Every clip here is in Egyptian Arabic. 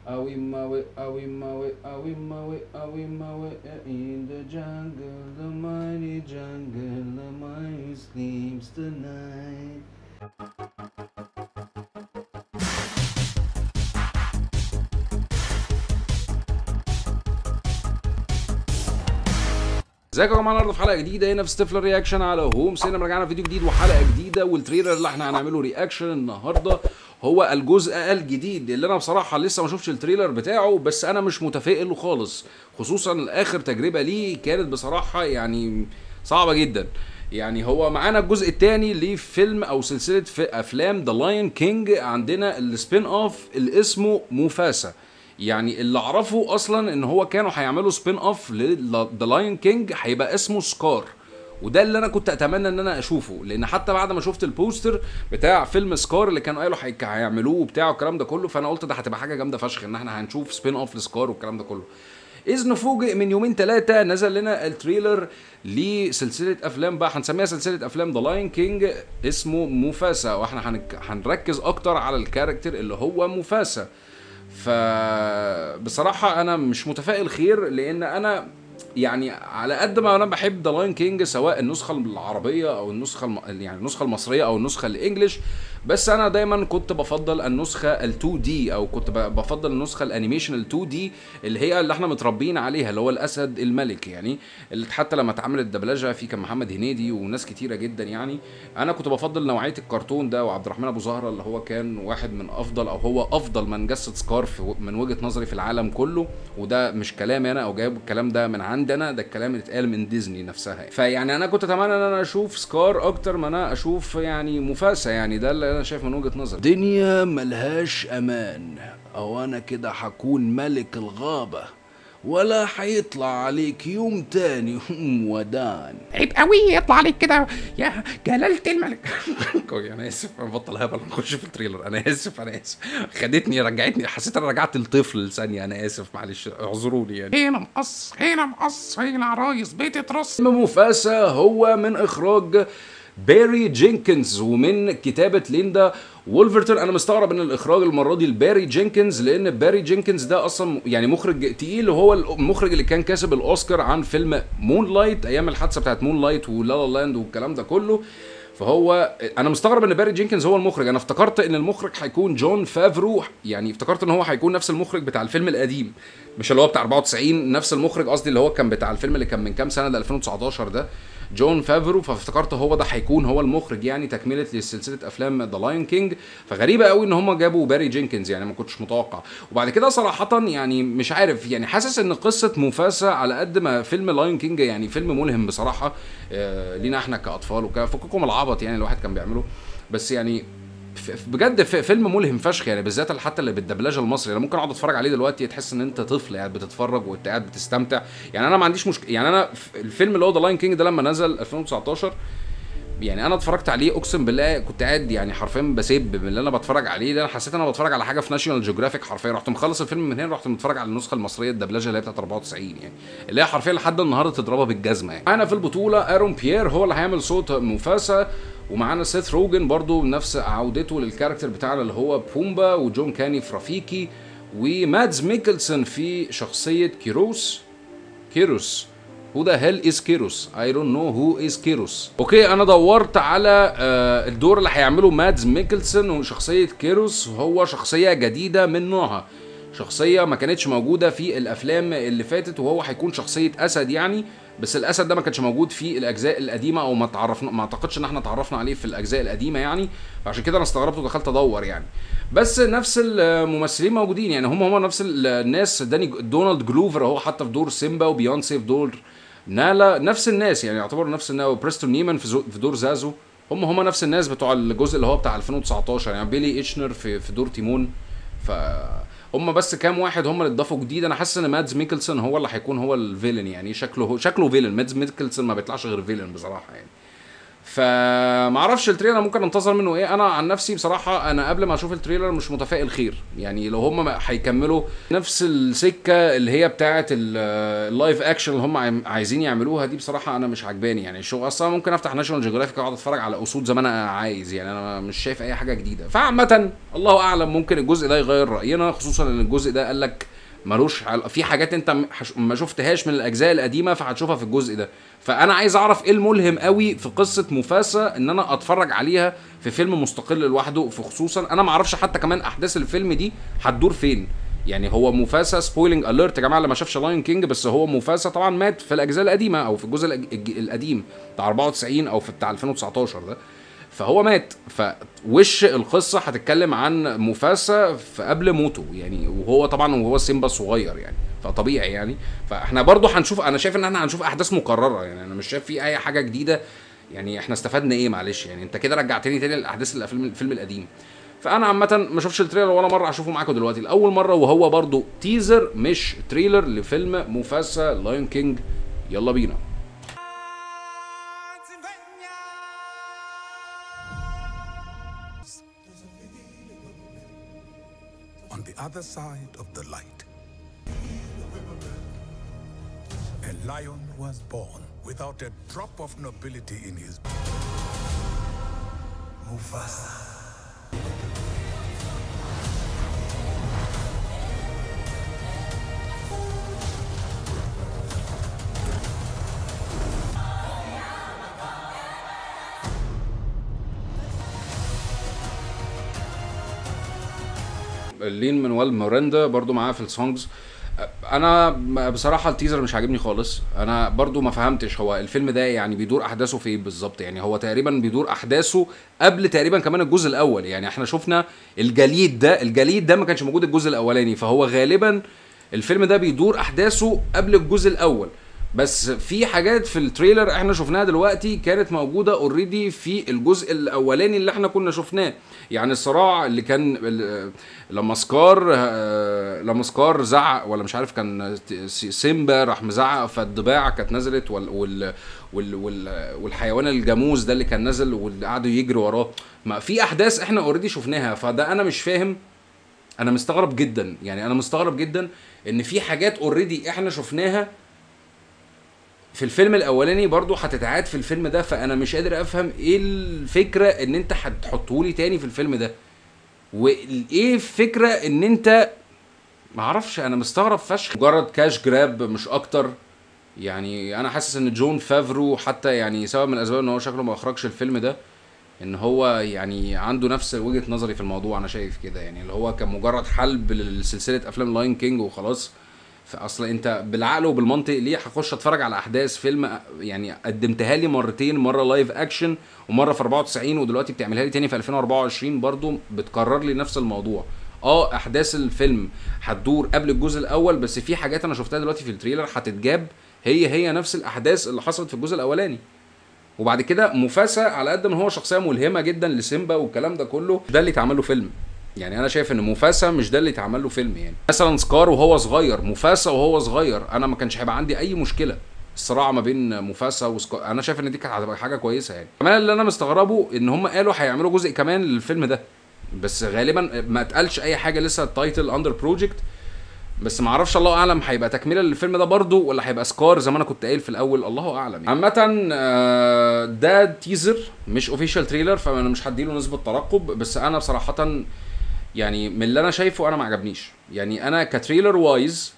Awi mawe, awi mawe, awi mawe, awi mawe, in the jungle, the mighty jungle, the mighty sleeps tonight. ازيكم يا جماعه النهارده في حلقه جديده هنا في ستيفلر رياكشن على هوم سينما رجعنا فيديو جديد وحلقه جديده والتريلر اللي احنا هنعمله رياكشن النهارده هو الجزء الجديد اللي انا بصراحه لسه ما شفتش التريلر بتاعه بس انا مش متفائل خالص خصوصا اخر تجربه ليه كانت بصراحه يعني صعبه جدا يعني هو معانا الجزء الثاني لفيلم او سلسله في افلام ذا لاين كينج عندنا السبين اوف اللي اسمه موفاسا يعني اللي اعرفه اصلا ان هو كانوا هيعملوا سبين اوف لذا لاين كينج هيبقى اسمه سكار وده اللي انا كنت اتمنى ان انا اشوفه لان حتى بعد ما شفت البوستر بتاع فيلم سكار اللي كانوا قالوا هيك- هيعملوه وبتاع والكلام ده كله فانا قلت ده هتبقى حاجه جامده فشخ ان احنا هنشوف سبين اوف لسكار والكلام ده كله اذ نفوجئ من يومين ثلاثه نزل لنا التريلر لسلسله افلام بقى هنسميها سلسله افلام ذا لاين كينج اسمه موفاسا واحنا هنك- هنركز اكتر على الكاركتر اللي هو موفاسا فبصراحة أنا مش متفائل خير لأن أنا يعني على قد ما انا بحب ذا لاين كينج سواء النسخه العربيه او النسخه الم... يعني النسخه المصريه او النسخه الانجليش بس انا دايما كنت بفضل النسخه ال 2 دي او كنت ب- بفضل النسخه الانيميشن ال 2 دي اللي هي اللي احنا متربيين عليها اللي هو الاسد الملك يعني اللي حتى لما اتعملت دبلجه في كان محمد هنيدي وناس كتيره جدا يعني انا كنت بفضل نوعيه الكرتون ده وعبد الرحمن ابو زهره اللي هو كان واحد من افضل او هو افضل من جسد سكارف من وجهه نظري في العالم كله وده مش كلامي انا او جايب الكلام ده من عندي انا ده الكلام اللي اتقال من ديزني نفسها فيعني انا كنت اتمنى ان انا اشوف سكار اكتر ما انا اشوف يعني مفاسا يعني ده اللي انا شايف من وجهه نظري دنيا ملهاش امان او انا كده هكون ملك الغابة ولا هيطلع عليك يوم تاني ودان عيب قوي يطلع عليك كده يا جلالة الملك كوي انا اسف انا بطل هبل نخش في التريلر انا اسف انا اسف خدتني رجعتني حسيت انا رجعت لطفل ثانيه انا اسف معلش اعذروني يعني هنا مقص هنا مقص هنا عرايس بتترص فيلم موفاسا هو من اخراج باري جينكنز ومن كتابة ليندا وولفرتون انا مستغرب ان الاخراج المره دي لباري جينكنز لان باري جينكنز ده اصلا يعني مخرج تقيل وهو المخرج اللي كان كاسب الاوسكار عن فيلم مون لايت ايام الحادثه بتاعت مون لايت ولا لا لاند والكلام ده كله فهو انا مستغرب ان باري جينكنز هو المخرج انا افتكرت ان المخرج هيكون جون فافرو يعني افتكرت ان هو هيكون نفس المخرج بتاع الفيلم القديم مش اللي هو بتاع 94 نفس المخرج قصدي اللي هو كان بتاع الفيلم اللي كان من كام سنه ده 2019 ده جون فافرو فافتكرت هو ده هيكون هو المخرج يعني تكمله لسلسله افلام ذا لاين كينج فغريبه قوي ان هم جابوا باري جينكنز يعني ما كنتش متوقع وبعد كده صراحه يعني مش عارف يعني حاسس ان قصه موفاسا على قد ما فيلم لاين كينج يعني فيلم ملهم بصراحه آه لينا احنا كاطفال وكده فككم العبط يعني الواحد كان بيعمله بس يعني ف- ف- بجد ف- فيلم ملهم فشخ يعني بالذات حتى اللي بالدبلجه المصري انا ممكن اقعد اتفرج عليه دلوقتي تحس ان انت طفل قاعد بتتفرج وانت قاعد بتستمتع يعني انا ما عنديش مشكله يعني انا ف- الفيلم اللي هو ذا لاين كينج ده لما نزل 2019 يعني انا اتفرجت عليه اقسم بالله كنت قاعد يعني حرفيا بسيب من اللي انا بتفرج عليه ده انا حسيت ان انا بتفرج على حاجه في ناشونال جيوغرافيك حرفيا رحت مخلص الفيلم من هنا رحت متفرج على النسخه المصريه الدبلجه اللي هي بتاعت 94 يعني اللي هي حرفيا لحد النهارده تضربها بالجزمه يعني معانا في البطوله ارون بيير هو اللي هيعمل صوت موفاسا ومعانا سيث روجن برضو نفس عودته للكاركتر بتاعنا اللي هو بومبا وجون كاني في رفيقي ومادز ميكلسون في شخصيه كيروس كيروس Who the hell is كيروس؟ I don't know who is كيروس. اوكي انا دورت على آه الدور اللي هيعمله مادز ميكلسون وشخصية كيروس وهو شخصية جديدة من نوعها. شخصية ما كانتش موجودة في الافلام اللي فاتت وهو هيكون شخصية اسد يعني بس الاسد ده ما كانش موجود في الاجزاء القديمة او ما تعرفنا ما اعتقدش ان احنا اتعرفنا عليه في الاجزاء القديمة يعني فعشان كده انا استغربت ودخلت ادور يعني. بس نفس الممثلين موجودين يعني هم هم نفس الناس داني دونالد جلوفر هو حتى في دور سيمبا وبيونسي في دور نالا نفس الناس يعني يعتبروا نفس الناس وبريستون نيمان في, زو- في دور زازو هم هم نفس الناس بتوع الجزء اللي هو بتاع 2019 يعني بيلي ايتشنر في في دور تيمون ف هم بس كام واحد هم اللي اتضافوا جديد انا حاسس ان مادز ميكلسون هو اللي هيكون هو الفيلن يعني شكله هو شكله فيلن مادز ميكلسون ما بيطلعش غير فيلن بصراحه يعني فمعرفش التريلر ممكن انتظر منه ايه انا عن نفسي بصراحه انا قبل ما اشوف التريلر مش متفائل خير يعني لو هم هيكملوا نفس السكه اللي هي بتاعه ال- اللايف اكشن اللي هم عايم- عايزين يعملوها دي بصراحه انا مش عجباني يعني الشغل اصلا ممكن افتح ناشونال جيوغرافيك واقعد اتفرج على اسود زي ما انا عايز يعني انا مش شايف اي حاجه جديده فعامه الله اعلم ممكن الجزء ده يغير راينا خصوصا ان الجزء ده قال لك ملوش عل... في حاجات انت م- حش- ما شفتهاش من الاجزاء القديمه فهتشوفها في الجزء ده فانا عايز اعرف ايه الملهم قوي في قصه مفاسا ان انا اتفرج عليها في فيلم مستقل لوحده في خصوصا انا ما اعرفش حتى كمان احداث الفيلم دي هتدور فين يعني هو مفاسا سبويلنج اليرت يا جماعه اللي ما شافش لاين كينج بس هو مفاسا طبعا مات في الاجزاء القديمه او في الجزء الأج- الج- القديم بتاع 94 او في بتاع 2019 ده فهو مات فوش القصه هتتكلم عن مفاسا في قبل موته يعني وهو طبعا وهو سيمبا صغير يعني فطبيعي يعني فاحنا برضو هنشوف انا شايف ان احنا هنشوف احداث مكرره يعني انا مش شايف في اي حاجه جديده يعني احنا استفدنا ايه معلش يعني انت كده رجعتني تاني لاحداث الفيلم الفيلم القديم فانا عامه ما شفتش التريلر ولا مره هشوفه معاكم دلوقتي لاول مره وهو برضو تيزر مش تريلر لفيلم مفاسا لاين كينج يلا بينا on the other side of the light. A lion was born without a drop of nobility in his Mufasa. لين مانويل موريندا برضو معاه في السونجز انا بصراحه التيزر مش عاجبني خالص انا برضو ما فهمتش هو الفيلم ده يعني بيدور احداثه في ايه بالظبط يعني هو تقريبا بيدور احداثه قبل تقريبا كمان الجزء الاول يعني احنا شفنا الجليد ده الجليد ده ما كانش موجود الجزء الاولاني فهو غالبا الفيلم ده بيدور احداثه قبل الجزء الاول بس في حاجات في التريلر احنا شفناها دلوقتي كانت موجوده اوريدي في الجزء الاولاني اللي احنا كنا شفناه يعني الصراع اللي كان ال- لما سكار آه، لما سكار زعق ولا مش عارف كان سيمبا راح مزعق فالضباع كانت نزلت وال وال وال وال والحيوان الجاموس ده اللي كان نزل واللي قعدوا يجروا وراه ما في احداث احنا اوريدي شفناها فده انا مش فاهم انا مستغرب جدا يعني انا مستغرب جدا ان في حاجات اوريدي احنا شفناها في الفيلم الاولاني برضو هتتعاد في الفيلم ده فانا مش قادر افهم ايه الفكره ان انت هتحطهولي تاني في الفيلم ده وايه الفكره ان انت معرفش انا مستغرب فشخ مجرد كاش جراب مش اكتر يعني انا حاسس ان جون فافرو حتى يعني سبب من الاسباب ان هو شكله ما اخرجش الفيلم ده ان هو يعني عنده نفس وجهه نظري في الموضوع انا شايف كده يعني اللي هو كان مجرد حلب لسلسله افلام لاين كينج وخلاص فاصل انت بالعقل وبالمنطق ليه هخش اتفرج على احداث فيلم يعني قدمتها لي مرتين مره لايف اكشن ومره في 94 ودلوقتي بتعملها لي تاني في 2024 برضو بتكرر لي نفس الموضوع اه احداث الفيلم هتدور قبل الجزء الاول بس في حاجات انا شفتها دلوقتي في التريلر هتتجاب هي هي نفس الاحداث اللي حصلت في الجزء الاولاني وبعد كده مفاسا على قد ما هو شخصيه ملهمه جدا لسيمبا والكلام ده كله ده اللي اتعمل له فيلم يعني انا شايف ان مفاسا مش ده اللي اتعمل له فيلم يعني مثلا سكار وهو صغير مفاسا وهو صغير انا ما كانش هيبقى عندي اي مشكله الصراع ما بين مفاسا وسكار انا شايف ان دي كانت هتبقى حاجه كويسه يعني كمان اللي انا مستغربه ان هم قالوا هيعملوا جزء كمان للفيلم ده بس غالبا ما اتقالش اي حاجه لسه التايتل اندر بروجكت بس ما اعرفش الله اعلم هيبقى تكمله للفيلم ده برضو ولا هيبقى سكار زي ما انا كنت قايل في الاول الله اعلم يعني. عامه آه، ده تيزر مش اوفيشال تريلر فانا مش هديله نسبه ترقب بس انا بصراحه يعني من اللي انا شايفه انا ما عجبنيش يعني انا كتريلر وايز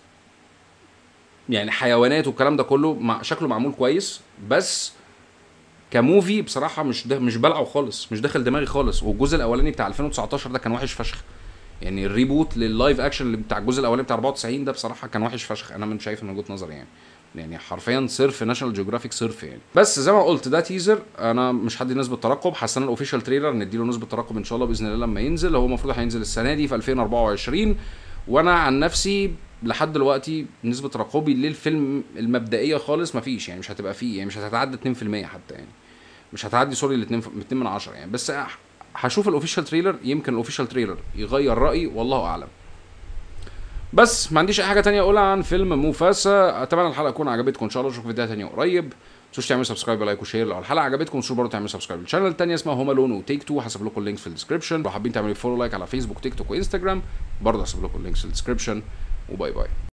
يعني حيوانات والكلام ده كله مع شكله معمول كويس بس كموفي بصراحه مش ده مش بلعه خالص مش داخل دماغي خالص والجزء الاولاني بتاع 2019 ده كان وحش فشخ يعني الريبوت لللايف اكشن اللي بتاع الجزء الاولاني بتاع 94 ده بصراحه كان وحش فشخ انا من شايف من وجهه نظري يعني يعني حرفيا صرف ناشونال جيوغرافيك صرف يعني بس زي ما قلت ده تيزر انا مش هدي نسبه ترقب حسنا الاوفيشال تريلر نديله نسبه ترقب ان شاء الله باذن الله لما ينزل هو المفروض هينزل السنه دي في 2024 وانا عن نفسي لحد دلوقتي نسبه ترقبي للفيلم المبدئيه خالص مفيش يعني مش هتبقى فيه يعني مش هتتعدى 2% حتى يعني مش هتعدي سوري ال 2 2 من 10 يعني بس هشوف الاوفيشال تريلر يمكن الاوفيشال تريلر يغير رايي والله اعلم بس ما عنديش اي حاجه تانية اقولها عن فيلم موفاسا اتمنى الحلقه تكون عجبتكم ان شاء الله اشوفكم في فيديو تانية قريب تنسوش تعملوا سبسكرايب ولايك وشير لو الحلقه عجبتكم تنسوش برضه تعملوا سبسكرايب الشانل الثانيه اسمها هوم الون وتيك تو هسيب لكم اللينكس في الديسكربشن لو حابين تعملوا فولو لايك على فيسبوك تيك توك وانستجرام برضه هسيب لكم اللينكس في الديسكربشن وباي باي